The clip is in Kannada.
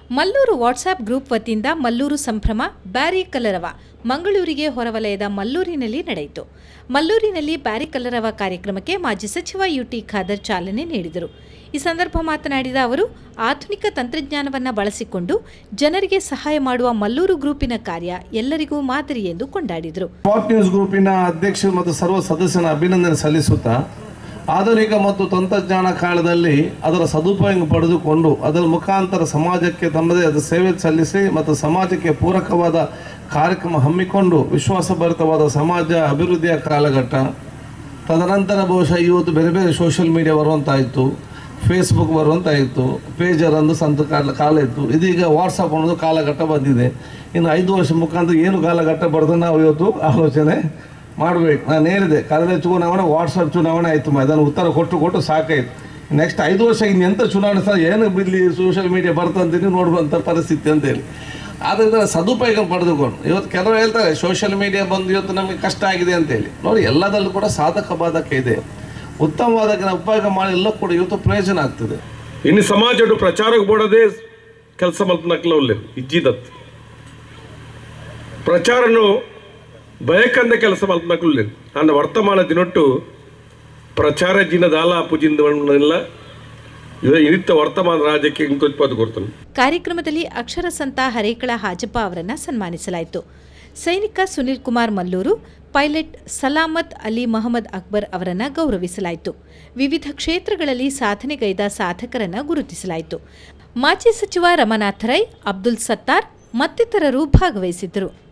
ಮಲ್ಲೂರು ವಾಟ್ಸ್ಆಪ್ ಗ್ರೂಪ್ ವತಿಯಿಂದ ಮಲ್ಲೂರು ಸಂಭ್ರಮ ಬ್ಯಾರಿ ಕಲರವ ಮಂಗಳೂರಿಗೆ ಹೊರವಲಯದ ಮಲ್ಲೂರಿನಲ್ಲಿ ನಡೆಯಿತು ಮಲ್ಲೂರಿನಲ್ಲಿ ಬ್ಯಾರಿ ಕಲರವ ಕಾರ್ಯಕ್ರಮಕ್ಕೆ ಮಾಜಿ ಸಚಿವ ಯುಟಿ ಖಾದರ್ ಚಾಲನೆ ನೀಡಿದರು ಈ ಸಂದರ್ಭ ಮಾತನಾಡಿದ ಅವರು ಆಧುನಿಕ ತಂತ್ರಜ್ಞಾನವನ್ನು ಬಳಸಿಕೊಂಡು ಜನರಿಗೆ ಸಹಾಯ ಮಾಡುವ ಮಲ್ಲೂರು ಗ್ರೂಪಿನ ಕಾರ್ಯ ಎಲ್ಲರಿಗೂ ಮಾದರಿ ಎಂದು ಕೊಂಡಾಡಿದರು ಸ್ಪಾಟ್ ನ್ಯೂಸ್ ಗ್ರೂಪಿನ ಅಧ್ಯಕ್ಷರು ಮತ್ತು ಸರ್ವ ಸದಸ್ಯನ ಅಭಿನಂದನೆ ಸಲ್ಲಿಸುತ್ತಾ ಆಧುನಿಕ ಮತ್ತು ತಂತ್ರಜ್ಞಾನ ಕಾಲದಲ್ಲಿ ಅದರ ಸದುಪಯೋಗ ಪಡೆದುಕೊಂಡು ಅದರ ಮುಖಾಂತರ ಸಮಾಜಕ್ಕೆ ತಮ್ಮದೇ ಆದ ಸೇವೆ ಸಲ್ಲಿಸಿ ಮತ್ತು ಸಮಾಜಕ್ಕೆ ಪೂರಕವಾದ ಕಾರ್ಯಕ್ರಮ ಹಮ್ಮಿಕೊಂಡು ವಿಶ್ವಾಸಭರಿತವಾದ ಸಮಾಜ ಅಭಿವೃದ್ಧಿಯ ಕಾಲಘಟ್ಟ ತದನಂತರ ಬಹುಶಃ ಇವತ್ತು ಬೇರೆ ಬೇರೆ ಸೋಷಿಯಲ್ ಮೀಡಿಯಾ ಬರುವಂತಾಯಿತು ಫೇಸ್ಬುಕ್ ಬರುವಂತಾಯಿತು ಪೇಜರ್ ಅಂದು ಸಂತ ಕಾಲ ಕಾಲ ಇತ್ತು ಇದೀಗ ವಾಟ್ಸಪ್ ಅನ್ನೋದು ಕಾಲಘಟ್ಟ ಬಂದಿದೆ ಇನ್ನು ಐದು ವರ್ಷ ಮುಖಾಂತರ ಏನು ಕಾಲಘಟ್ಟ ಬರ್ತದೆ ನಾವು ಇವತ್ತು ಆಲೋಚನೆ ಮಾಡಬೇಕು ನಾನು ಹೇಳಿದೆ ಕಳೆದ ಚುನಾವಣೆ ವಾಟ್ಸಪ್ ಚುನಾವಣೆ ಆಯಿತು ಅದನ್ನು ಉತ್ತರ ಕೊಟ್ಟು ಕೊಟ್ಟು ಸಾಕಾಯಿತು ನೆಕ್ಸ್ಟ್ ಐದು ವರ್ಷ ಇನ್ನು ಎಂಥ ಚುನಾವಣೆ ಸಹ ಏನು ಬಿಡಲಿ ಸೋಷಿಯಲ್ ಮೀಡಿಯಾ ಬರ್ತಂತೀನಿ ನೋಡುವಂಥ ಪರಿಸ್ಥಿತಿ ಅಂತೇಳಿ ಆದ್ದರಿಂದ ಸದುಪಯೋಗ ಪಡೆದುಕೊಂಡು ಇವತ್ತು ಕೆಲವರು ಹೇಳ್ತಾರೆ ಸೋಷಿಯಲ್ ಮೀಡಿಯಾ ಬಂದು ಇವತ್ತು ನಮಗೆ ಕಷ್ಟ ಆಗಿದೆ ಅಂತೇಳಿ ನೋಡಿ ಎಲ್ಲದಲ್ಲೂ ಕೂಡ ಸಾಧಕ ಬಾಧಕ ಇದೆ ಉತ್ತಮವಾದ ಉಪಯೋಗ ಮಾಡಿ ಎಲ್ಲ ಕೂಡ ಇವತ್ತು ಪ್ರಯೋಜನ ಆಗ್ತದೆ ಇನ್ನು ಸಮಾಜಡು ಪ್ರಚಾರಕ್ಕೆ ಬೋಡದೆ ಕೆಲಸ ಮಲ್ತನಕ್ಲ ಒಳ್ಳೆ ಇಜ್ಜಿದತ್ ಪ್ರಚಾರನು ಬಯಕಂದ ಕೆಲಸ ಮಲ್ತನಕ್ಲ ಒಳ್ಳೆ ನನ್ನ ವರ್ತಮಾನ ದಿನೊಟ್ಟು ಪ್ರಚಾರ ಜಿನ ದಾಲ ಪೂಜಿಂದಲ್ಲ ಇವ ಇನಿತ್ತ ವರ್ತಮಾನ ರಾಜ್ಯಕ್ಕೆ ಇಂತೋತ್ಪಾದ ಕೊಡ್ತಾನೆ ಕಾರ್ಯಕ್ರಮದಲ್ಲಿ ಅಕ್ಷರ ಸಂತ ಹರೇಕಳ ಹಾಜಪ್ಪ ಅವರನ್ನು ಸನ್ಮಾನಿಸಲಾಯಿತು ಸೈನಿಕ ಸುನಿಲ್ ಕುಮಾರ್ ಮಲ್ಲೂರು ಪೈಲಟ್ ಸಲಾಮತ್ ಅಲಿ ಮಹಮ್ಮದ್ ಅಕ್ಬರ್ ಅವರನ್ನು ಗೌರವಿಸಲಾಯಿತು ವಿವಿಧ ಕ್ಷೇತ್ರಗಳಲ್ಲಿ ಸಾಧನೆಗೈದ ಸಾಧಕರನ್ನು ಗುರುತಿಸಲಾಯಿತು ಮಾಜಿ ಸಚಿವ ರಮನಾಥ ರೈ ಅಬ್ದುಲ್ ಸತ್ತಾರ್ ಮತ್ತಿತರರು ಭಾಗವಹಿಸಿದ್ದರು